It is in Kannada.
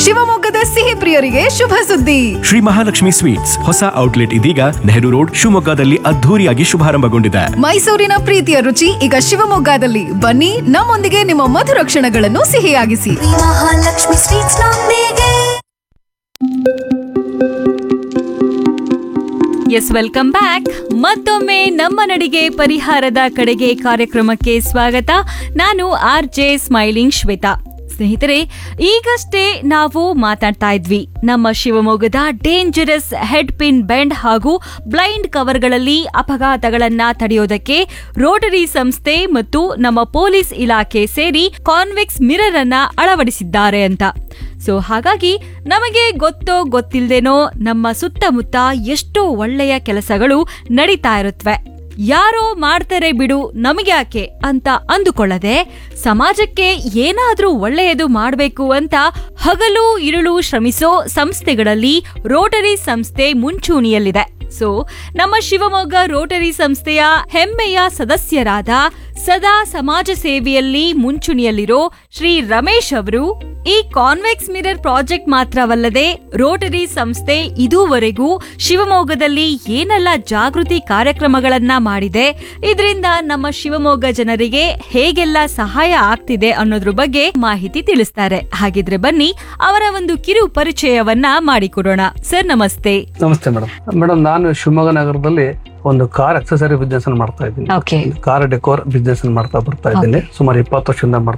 ಶಿವಮೊಗ್ಗದ ಸಿಹಿ ಪ್ರಿಯರಿಗೆ ಶುಭ ಸುದ್ದಿ ಶ್ರೀ ಮಹಾಲಕ್ಷ್ಮಿ ಸ್ವೀಟ್ಸ್ ಹೊಸ ಔಟ್ಲೆಟ್ ಇದೀಗ ನೆಹರು ರೋಡ್ ಶಿವಮೊಗ್ಗದಲ್ಲಿ ಅದ್ಧೂರಿಯಾಗಿ ಶುಭಾರಂಭಗೊಂಡಿದೆ ಮೈಸೂರಿನ ಪ್ರೀತಿಯ ರುಚಿ ಈಗ ಶಿವಮೊಗ್ಗದಲ್ಲಿ ಬನ್ನಿ ನಮ್ಮೊಂದಿಗೆ ನಿಮ್ಮ ಮಧುರ ಕ್ಷಣಗಳನ್ನು ಸಿಹಿಯಾಗಿಸಿ ಮಹಾಲಕ್ಷ್ಮಿ ಸ್ವೀಟ್ಸ್ ನೊಂದಿಗೆ ಎಸ್ ವೆಲ್ಕಮ್ ಬ್ಯಾಕ್ ಮತ್ತೊಮ್ಮೆ ನಮ್ಮ ನಡಿಗೆ ಪರಿಹಾರದ ಕಡೆಗೆ ಕಾರ್ಯಕ್ರಮಕ್ಕೆ ಸ್ವಾಗತ ನಾನು ಆರ್ ಜೆ ಸ್ಮೈಲಿಂಗ್ ಶ್ವೇತಾ ಸ್ನೇಹಿತರೆ ಈಗಷ್ಟೇ ನಾವು ಮಾತಾಡ್ತಾ ಇದ್ವಿ ನಮ್ಮ ಶಿವಮೊಗ್ಗದ ಡೇಂಜರಸ್ ಹೆಡ್ ಪಿನ್ ಬೆಂಡ್ ಹಾಗೂ ಬ್ಲೈಂಡ್ ಕವರ್ಗಳಲ್ಲಿ ಅಪಘಾತಗಳನ್ನ ತಡೆಯೋದಕ್ಕೆ ರೋಟರಿ ಸಂಸ್ಥೆ ಮತ್ತು ನಮ್ಮ ಪೊಲೀಸ್ ಇಲಾಖೆ ಸೇರಿ ಕಾನ್ವೆಕ್ಸ್ ಮಿರರ್ ಅನ್ನ ಅಳವಡಿಸಿದ್ದಾರೆ ಅಂತ ಸೊ ಹಾಗಾಗಿ ನಮಗೆ ಗೊತ್ತೋ ಗೊತ್ತಿಲ್ದೇನೋ ನಮ್ಮ ಸುತ್ತಮುತ್ತ ಎಷ್ಟೋ ಒಳ್ಳೆಯ ಕೆಲಸಗಳು ನಡೀತಾ ಇರುತ್ತವೆ ಯಾರೋ ಮಾಡ್ತಾರೆ ಬಿಡು ನಮಗ್ಯಾಕೆ ಅಂತ ಅಂದುಕೊಳ್ಳದೆ ಸಮಾಜಕ್ಕೆ ಏನಾದ್ರೂ ಒಳ್ಳೆಯದು ಮಾಡಬೇಕು ಅಂತ ಹಗಲು ಇರುಳು ಶ್ರಮಿಸೋ ಸಂಸ್ಥೆಗಳಲ್ಲಿ ರೋಟರಿ ಸಂಸ್ಥೆ ಮುಂಚೂಣಿಯಲ್ಲಿದೆ ಸೊ ನಮ್ಮ ಶಿವಮೊಗ್ಗ ರೋಟರಿ ಸಂಸ್ಥೆಯ ಹೆಮ್ಮೆಯ ಸದಸ್ಯರಾದ ಸದಾ ಸಮಾಜ ಸೇವೆಯಲ್ಲಿ ಮುಂಚೂಣಿಯಲ್ಲಿರೋ ಶ್ರೀ ರಮೇಶ್ ಅವರು ಈ ಕಾನ್ವೆಕ್ಸ್ ಮಿರರ್ ಪ್ರಾಜೆಕ್ಟ್ ಮಾತ್ರವಲ್ಲದೆ ರೋಟರಿ ಸಂಸ್ಥೆ ಇದುವರೆಗೂ ಶಿವಮೊಗ್ಗದಲ್ಲಿ ಏನೆಲ್ಲ ಜಾಗೃತಿ ಕಾರ್ಯಕ್ರಮಗಳನ್ನ ಮಾಡಿದೆ ಇದರಿಂದ ನಮ್ಮ ಶಿವಮೊಗ್ಗ ಜನರಿಗೆ ಹೇಗೆಲ್ಲ ಸಹಾಯ ಆಗ್ತಿದೆ ಅನ್ನೋದ್ರ ಬಗ್ಗೆ ಮಾಹಿತಿ ತಿಳಿಸ್ತಾರೆ ಹಾಗಿದ್ರೆ ಬನ್ನಿ ಅವರ ಒಂದು ಕಿರು ಪರಿಚಯವನ್ನ ಮಾಡಿಕೊಡೋಣ ಸರ್ ನಮಸ್ತೆ ನಮಸ್ತೆ ಮೇಡಮ್ ಮೇಡಮ್ ನಾನು ಶಿವಮೊಗ್ಗ ನಗರದಲ್ಲಿ ಒಂದು ಕಾರ್ ಅಕ್ಸೆಸರಿ ಬಿಸ್ನೆಸ್ ಮಾಡ್ತಾ ಇದ್ದೀನಿ ಓಕೆ ಕಾರ್ ಡೆಕೋರ್ ಬಿಸ್ನೆಸ್ ಮಾಡ್ತಾ ಬರ್ತಾ ಇದ್ದೀನಿ ಸುಮಾರು ಇಪ್ಪತ್ತು ವರ್ಷದಿಂದ ಮಾಡ್ತಾ